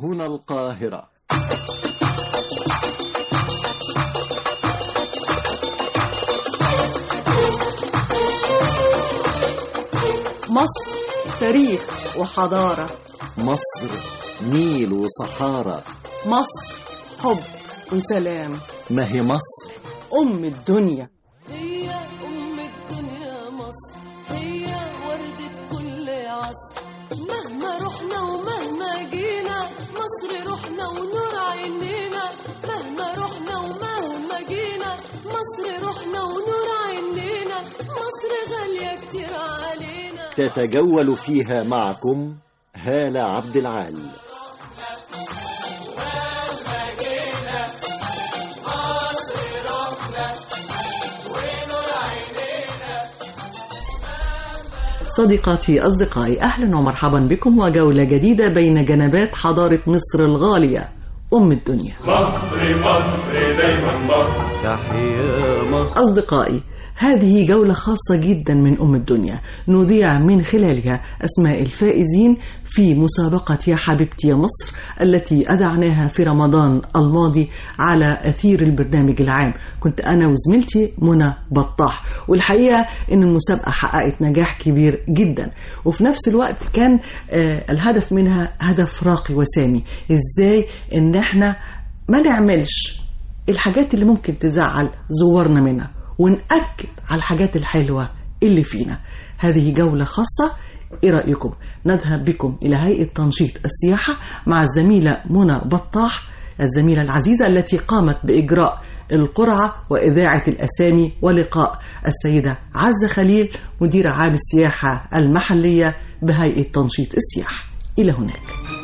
هنا القاهرة مصر تاريخ وحضارة مصر نيل وصحارى مصر حب وسلام ما هي مصر أم الدنيا هي أم الدنيا مصر هي وردة كل عصر مهما رحنا ومهما جينا مصر روحنا ونور عينينا مهما رحنا ومهما جينا مصر روحنا ونور عينينا مصر غالية كتير علينا تتجول فيها معكم هالة عبد العال صديقاتي أصدقائي أهلا ومرحبا بكم وجولة جديدة بين جنبات حضارة مصر الغالية أم الدنيا مصر مصر دايما مصر تحيا مصر أصدقائي هذه جولة خاصة جدا من أم الدنيا نذيع من خلالها أسماء الفائزين في مسابقة يا حبيبتي يا مصر التي أذعناها في رمضان الماضي على أثير البرنامج العام كنت أنا وزميلتي منى بطاح والحقيقة أن المسابقة حققت نجاح كبير جدا وفي نفس الوقت كان آه الهدف منها هدف راقي وسامي إزاي أن احنا ما نعملش الحاجات اللي ممكن تزعل زورنا منها ونأكد على الحاجات الحلوة اللي فينا هذه جولة خاصة ايه رأيكم نذهب بكم الى هيئة تنشيط السياحة مع الزميلة منى بطاح الزميلة العزيزة التي قامت بإجراء القرعة وإذاعة الأسامي ولقاء السيدة عزة خليل مدير عام السياحة المحلية بهيئة تنشيط السياحة إلى هناك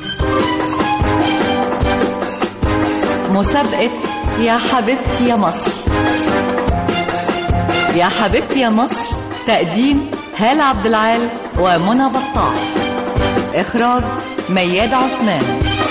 مسابقة يا حبيبتي يا مصر يا حبيبتي يا مصر تقديم هالة عبد العال ومنى بطاح إخراج مياد عثمان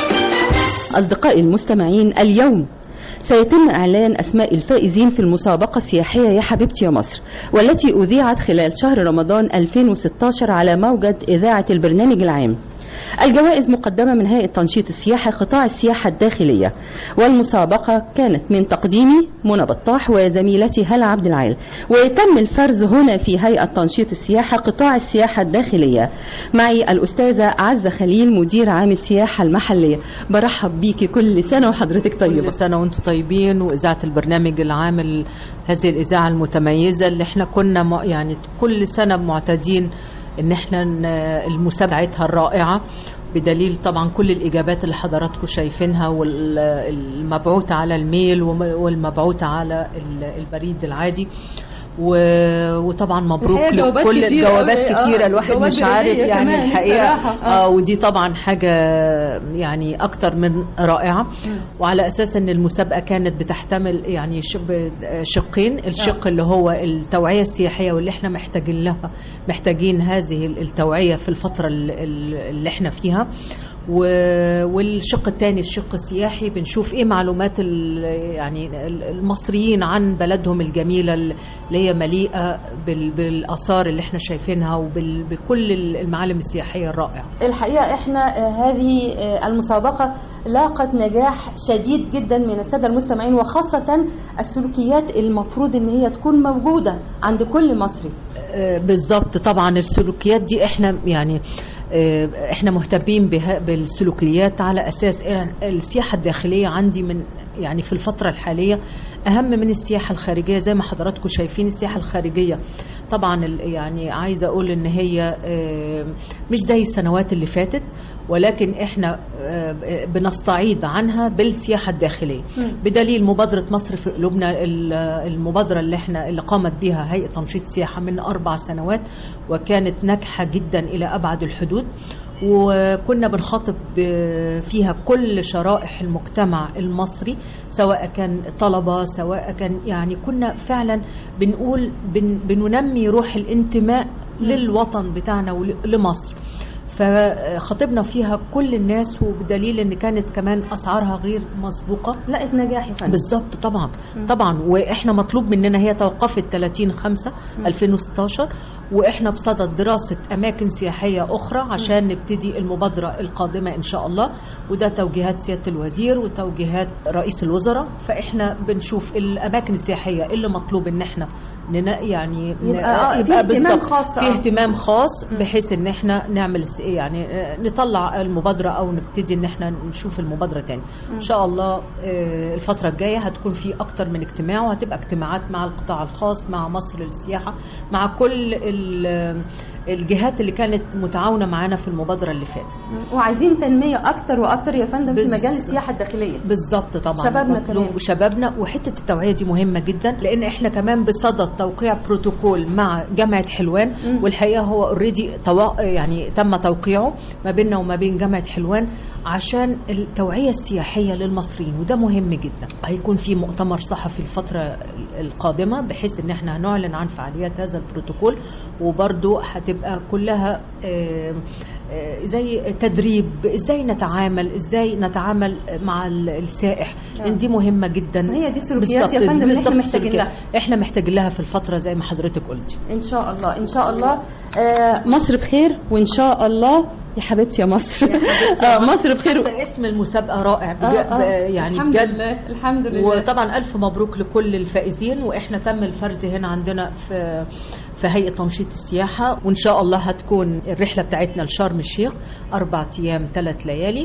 أصدقائي المستمعين اليوم سيتم إعلان أسماء الفائزين في المسابقة السياحية يا حبيبتي يا مصر والتي أذيعت خلال شهر رمضان 2016 على موجة إذاعة البرنامج العام الجوائز مقدمة من هيئة تنشيط السياحة قطاع السياحة الداخلية والمسابقة كانت من تقديمي منى بطاح وزميلتي هلا عبد العال ويتم الفرز هنا في هيئة تنشيط السياحة قطاع السياحة الداخلية معي الأستاذة عزة خليل مدير عام السياحة المحلية برحب بيكي كل سنة وحضرتك طيبة كل سنة وانتم طيبين وإذاعة البرنامج العام ال- هذه الإذاعة المتميزة اللي احنا كنا م- يعني كل سنة معتادين ان احنا ن- المسابعتها الرائعة بدليل طبعا كل الإجابات اللي حضراتكم شايفينها والمبعوثة على الميل وم- والمبعوثة على ال- البريد العادي و- وطبعا مبروك الحقيقة جوابات لكل كتير جوابات أوي، آه، كتيرة الواحد جوابات مش عارف بريدية يعني كمان الحقيقة الصراحة، آه. آه ودي طبعا حاجة يعني أكتر من رائعة وعلى أساس أن المسابقة كانت بتحتمل يعني ش- ب- شقين الشق اللي هو التوعية السياحية واللي احنا محتاجين لها محتاجين هذه التوعية في الفترة ال- ال- اللي احنا فيها و- والشق الثاني الشق السياحي بنشوف ايه معلومات ال- يعني ال- المصريين عن بلدهم الجميله اللي هي مليئه بال- بالاثار اللي احنا شايفينها وبكل المعالم السياحيه الرائعه الحقيقة احنا آه، هذه آه، المسابقة لاقت نجاح شديد جدا من السادة المستمعين وخاصة السلوكيات المفروض ان هي تكون موجودة عند كل مصري آه، بالظبط طبعا السلوكيات دي احنا يعني آه، احنا مهتمين بها بالسلوكيات على اساس إن السياحه الداخليه عندي من يعني في الفتره الحاليه اهم من السياحه الخارجيه زي ما حضراتكم شايفين السياحه الخارجيه طبعا ال- يعني عايزه اقول ان هي آه، مش زي السنوات اللي فاتت ولكن احنا آه، بنستعيض عنها بالسياحه الداخليه بدليل مبادره مصر في قلوبنا ال- المبادره اللي احنا اللي قامت بها هيئه تنشيط السياحه من اربع سنوات وكانت ناجحه جدا الى ابعد الحدود وكنا بنخاطب ب- فيها كل شرائح المجتمع المصري سواء كان طلبة سواء كان يعني كنا فعلا بنقول بن بننمي روح الانتماء للوطن بتاعنا ولمصر فخاطبنا فيها كل الناس وبدليل ان كانت كمان اسعارها غير مسبوقه لقت نجاح يا فندم بالظبط طبعا طبعا واحنا مطلوب مننا هي توقفت 30 5 2016 واحنا بصدد دراسه اماكن سياحيه اخرى عشان نبتدي المبادره القادمه ان شاء الله وده توجيهات سياده الوزير وتوجيهات رئيس الوزراء فاحنا بنشوف الاماكن السياحيه اللي مطلوب ان احنا ننا يعني ن- يبقى- آه، في اهتمام بالظبط خاص، في آه. اهتمام خاص بحيث ان احنا نعمل س- يعني آه، نطلع المبادره او نبتدي ان احنا نشوف المبادره تاني ان شاء الله آه، الفتره الجايه هتكون في اكتر من اجتماع وهتبقى اجتماعات مع القطاع الخاص مع مصر للسياحه مع كل ال- الجهات اللي كانت متعاونه معانا في المبادره اللي فاتت وعايزين تنميه اكتر واكتر يا فندم في بز- مجال السياحه الداخليه بالظبط طبعا شبابنا مطلوب- كمان. وشبابنا وحته التوعيه دي مهمه جدا لان احنا كمان بصدد توقيع بروتوكول مع جامعه حلوان مم. والحقيقه هو اوريدي توا... يعني تم توقيعه ما بيننا وما بين جامعه حلوان عشان التوعيه السياحيه للمصريين وده مهم جدا هيكون في مؤتمر صحفي الفتره القادمه بحيث ان احنا هنعلن عن فعاليات هذا البروتوكول وبرده هتبقى كلها آه، آه، زي تدريب ازاي نتعامل ازاي نتعامل مع ال- السائح لان دي مهمه جدا ما هي دي سلوكيات يا بالظبط- فندم اللي احنا بالظبط محتاجين سلوكيات. لها. احنا محتاجين لها في الفتره زي ما حضرتك قلتي ان شاء الله ان شاء الله آه مصر بخير وان شاء الله يا حبيبتي يا مصر آه مصر بخير حتى اسم المسابقه رائع بجد آه، آه. يعني الحمد بجد لله الحمد لله وطبعا الف مبروك لكل الفائزين واحنا تم الفرز هنا عندنا في في هيئه تنشيط السياحه وان شاء الله هتكون الرحله بتاعتنا لشرم الشيخ اربع ايام ثلاث ليالي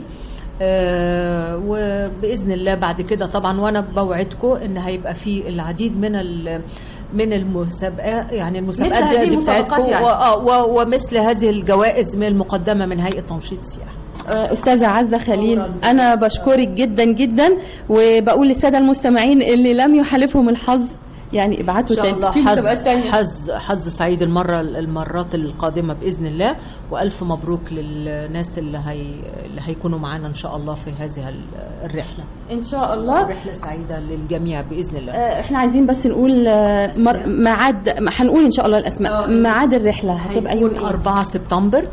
آه وباذن الله بعد كده طبعا وانا بوعدكم ان هيبقى في العديد من ال- من المسابقات يعني المسابقات مثل هذه دي المسابقات بتاعتكم يعني. و- آه، و- ومثل هذه الجوائز من المقدمه من هيئه تنشيط السياحه آه، أستاذة عزة خليل أنا بشكرك جدا جدا وبقول للسادة المستمعين اللي لم يحالفهم الحظ يعني ابعتوا ان شاء تاني الله في مسابقات حظ تانية حظ حظ سعيد المره المرات القادمه باذن الله والف مبروك للناس اللي هي اللي هيكونوا معانا ان شاء الله في هذه ال- الرحله إن شاء الله رحله سعيده للجميع باذن الله آه، احنا عايزين بس نقول آه، مر- ميعاد هنقول ان شاء الله الاسماء آه. ميعاد الرحله هتبقى يوم هيكون ايه 4 سبتمبر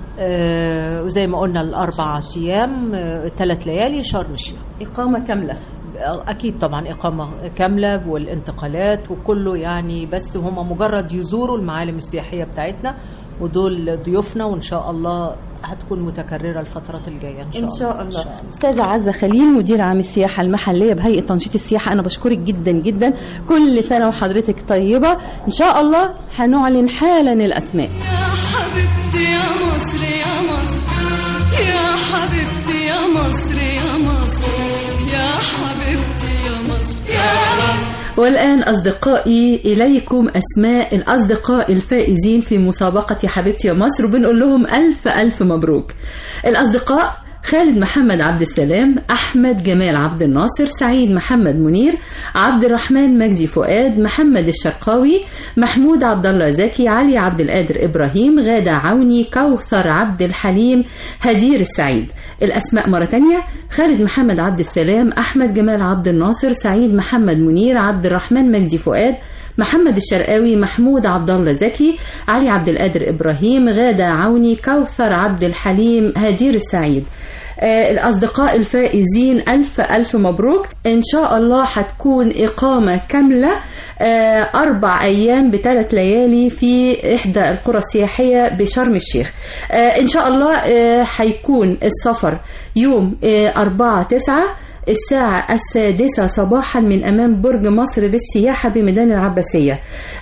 آه وزي ما قلنا الاربع ايام ثلاث ليالي شرم الشيخ اقامه كامله اكيد طبعا اقامه كامله والانتقالات وكله يعني بس هم مجرد يزوروا المعالم السياحيه بتاعتنا ودول ضيوفنا وان شاء الله هتكون متكرره الفترات الجايه ان شاء, ان شاء إن الله استاذه عزه خليل مدير عام السياحه المحليه بهيئه تنشيط السياحه انا بشكرك جدا جدا كل سنه وحضرتك طيبه ان شاء الله هنعلن حالا الاسماء يا حبيبتي يا مصر يا مصر يا حبيبتي يا مصر يا مصر يا حبيبتي يا مصر يا مصر والآن أصدقائي إليكم أسماء الأصدقاء الفائزين في مسابقة يا حبيبتي يا مصر وبنقول لهم ألف ألف مبروك الأصدقاء خالد محمد عبد السلام أحمد جمال عبد الناصر سعيد محمد منير عبد الرحمن مجدي فؤاد محمد الشرقاوي محمود عبد الله زكي علي عبد القادر إبراهيم غادة عوني كوثر عبد الحليم هدير السعيد الأسماء مرة تانية خالد محمد عبد السلام أحمد جمال عبد الناصر سعيد محمد منير عبد الرحمن مجدي فؤاد محمد الشرقاوي محمود عبد الله زكي علي عبد القادر إبراهيم غادة عوني كوثر عبد الحليم هدير السعيد آه، الأصدقاء الفائزين ألف ألف مبروك إن شاء الله هتكون إقامة كاملة آه، أربع أيام بثلاث ليالي في إحدى القرى السياحية بشرم الشيخ آه، إن شاء الله آه، هيكون السفر يوم آه، أربعة تسعة الساعة السادسة صباحا من أمام برج مصر للسياحة بميدان العباسية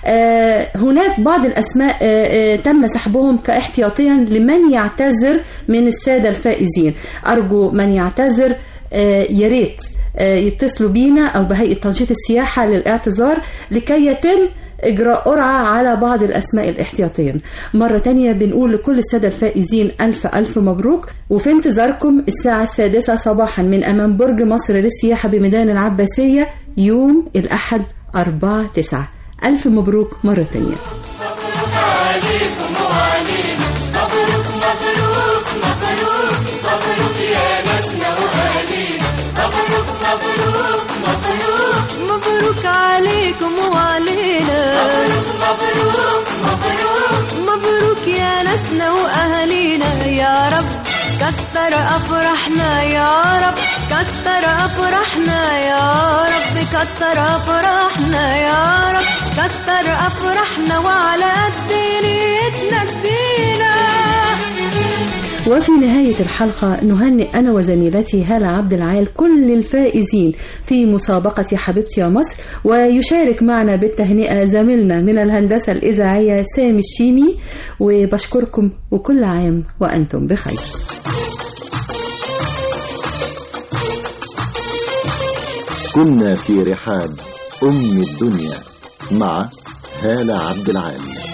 آه، هناك بعض الأسماء آه، آه، تم سحبهم كاحتياطيا لمن يعتذر من السادة الفائزين أرجو من يعتذر آه، يا ريت آه، يتصلوا بينا أو بهيئة تنشيط السياحة للاعتذار لكي يتم إجراء قرعة على بعض الأسماء الاحتياطية مرة تانية بنقول لكل السادة الفائزين ألف ألف مبروك وفي انتظاركم الساعة السادسة صباحا من أمام برج مصر للسياحة بميدان العباسية يوم الأحد أربعة تسعة ألف مبروك مرة تانية مبروك عليكم وعلينا مبروك مبروك مبروك يا ناسنا واهالينا يا أفرحنا يا رب كتر أفرحنا يا رب كتر أفرحنا يا رب كتر أفرحنا وعلى قد نيتنا ادينا وفي نهاية الحلقة نهنئ أنا وزميلتي هالة عبد العال كل الفائزين في مسابقة حبيبتي يا مصر ويشارك معنا بالتهنئة زميلنا من الهندسة الإذاعية سامي الشيمي وبشكركم وكل عام وأنتم بخير كنا في رحاب أم الدنيا مع هالة عبد العال